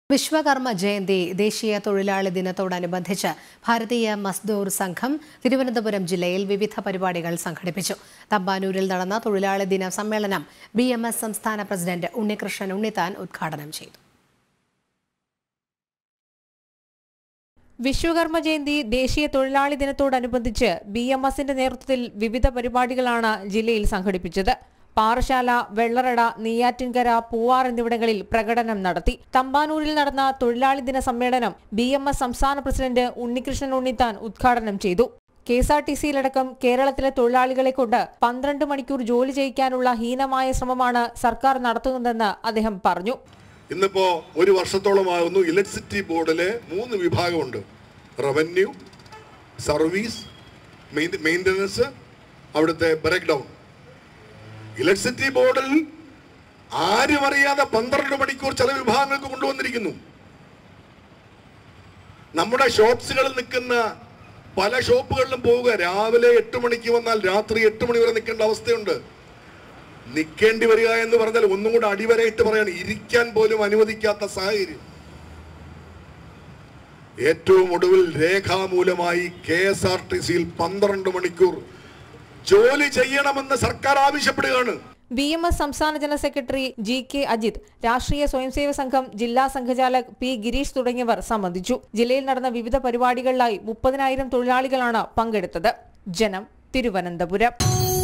വിശ്വകർമ്മ ജയന്തി ദേശീയ തൊഴിലാളി ദിനത്തോടനുബന്ധിച്ച് ഭാരതീയ മസ്ദൂർ സംഘം തിരുവനന്തപുരം ജില്ലയിൽ വിവിധ പരിപാടികൾ സംഘടിപ്പിച്ചു തമ്പാനൂരിൽ നടന്ന തൊഴിലാളി ദിന സമ്മേളനം ബി എം എസ് സംസ്ഥാന പ്രസിഡന്റ് ഉണ്ണികൃഷ്ണൻ ഉണ്ണിത്താൻ ഉദ്ഘാടനം ചെയ്തു വിശ്വകർമ്മ ജയന്തി ദേശീയ തൊഴിലാളി ദിനത്തോടനുബന്ധിച്ച് ബി എം എസിന്റെ നേതൃത്വത്തിൽ വിവിധ പരിപാടികളാണ് ജില്ലയിൽ സംഘടിപ്പിച്ചത് പാറശാല വെള്ളറട നെയ്യാറ്റിൻകര പൂവാർ എന്നിവിടങ്ങളിൽ പ്രകടനം നടത്തി തമ്പാനൂരിൽ നടന്ന തൊഴിലാളി ദിന സമ്മേളനം ബി എം എസ് സംസ്ഥാന പ്രസിഡന്റ് ഉണ്ണികൃഷ്ണൻ ഉണ്ണിത്താൻ ഉദ്ഘാടനം ചെയ്തു കെ എസ് ആർ ടി സിയിലടക്കം കേരളത്തിലെ തൊഴിലാളികളെ കൊണ്ട് പന്ത്രണ്ട് മണിക്കൂർ ജോലി ചെയ്യിക്കാനുള്ള ഹീനമായ ശ്രമമാണ് സർക്കാർ നടത്തുന്നതെന്ന് അദ്ദേഹം പറഞ്ഞു ഇന്നിപ്പോ ഒരു വർഷത്തോളമാകുന്നു ഇലക്ട്രിസിറ്റി ബോർഡിലെ മൂന്ന് വിഭാഗമുണ്ട് റവന്യൂ സർവീസ് മെയിൻ്റനൻസ് അവിടുത്തെ ബ്രേക്ക് ഡൗൺ ഇലക്ട്രിസിറ്റി ബോർഡിൽ ആരും അറിയാതെ പന്ത്രണ്ട് മണിക്കൂർ ചില വിഭാഗങ്ങൾക്ക് കൊണ്ടുവന്നിരിക്കുന്നു നമ്മുടെ ഷോപ്സുകളിൽ നിൽക്കുന്ന പല ഷോപ്പുകളിലും പോവുക രാവിലെ എട്ട് മണിക്ക് വന്നാൽ രാത്രി എട്ട് മണി വരെ നിൽക്കേണ്ട അവസ്ഥയുണ്ട് നിൽക്കേണ്ടി വരിക എന്ന് പറഞ്ഞാൽ ഒന്നും കൂടെ അടിവരയിട്ട് പറയാണ് ഇരിക്കാൻ പോലും അനുവദിക്കാത്ത സാഹചര്യം ഏറ്റവും ഒടുവിൽ രേഖാമൂലമായി കെ എസ് ആർ ടി സിയിൽ പന്ത്രണ്ട് മണിക്കൂർ ജോലി ചെയ്യണമെന്ന് സർക്കാർ ആവശ്യപ്പെടുകയാണ് ബി എം എസ് സംസ്ഥാന general secretary G K Ajith Rashtriya Swayamsevak സംഘം ജില്ലാ സംഘചാലക് പി ഗിരീഷ് തുടങ്ങിയവർ സംബന്ധിച്ചു ജില്ലയിൽ നടന്ന വിവിധ പരിപാടികളിലായി മുപ്പതിനായിരം തൊഴിലാളികളാണ് പങ്കെടുത്തത് ജനം തിരുവനന്തപുരം